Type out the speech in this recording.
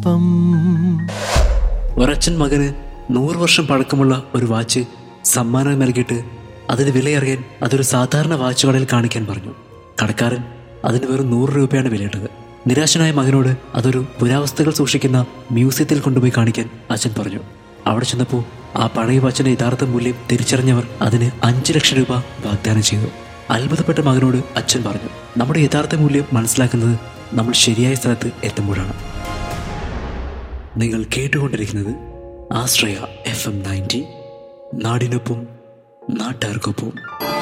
ശില്പം ഒരച്ഛൻ മകന് നൂറ് വർഷം പഴക്കമുള്ള ഒരു വാച്ച് സമ്മാനം നൽകിയിട്ട് അതിന് വിലയറിയാൻ അതൊരു സാധാരണ വാച്ച് കടയിൽ കാണിക്കാൻ പറഞ്ഞു കടക്കാരൻ അതിന് വെറും നൂറ് രൂപയാണ് വിലയിട്ടത് നിരാശനായ മകനോട് അതൊരു പുരാവസ്തുക്കൾ സൂക്ഷിക്കുന്ന മ്യൂസിയത്തിൽ കൊണ്ടുപോയി കാണിക്കാൻ അച്ഛൻ പറഞ്ഞു അവിടെ ചെന്നപ്പോൾ ആ പഴയ വാച്ചിന്റെ യഥാർത്ഥ മൂല്യം തിരിച്ചറിഞ്ഞവർ അതിന് അഞ്ച് ലക്ഷം രൂപ വാഗ്ദാനം ചെയ്തു അത്ഭുതപ്പെട്ട മകനോട് അച്ഛൻ പറഞ്ഞു നമ്മുടെ യഥാർത്ഥ മൂല്യം മനസ്സിലാക്കുന്നത് നമ്മൾ ശരിയായ സ്ഥലത്ത് എത്തുമ്പോഴാണ് നിങ്ങൾ കേട്ടുകൊണ്ടിരിക്കുന്നത് ആശ്രയ എഫ് എം നയൻറ്റി നാടിനൊപ്പം നാട്ടുകാർക്കൊപ്പം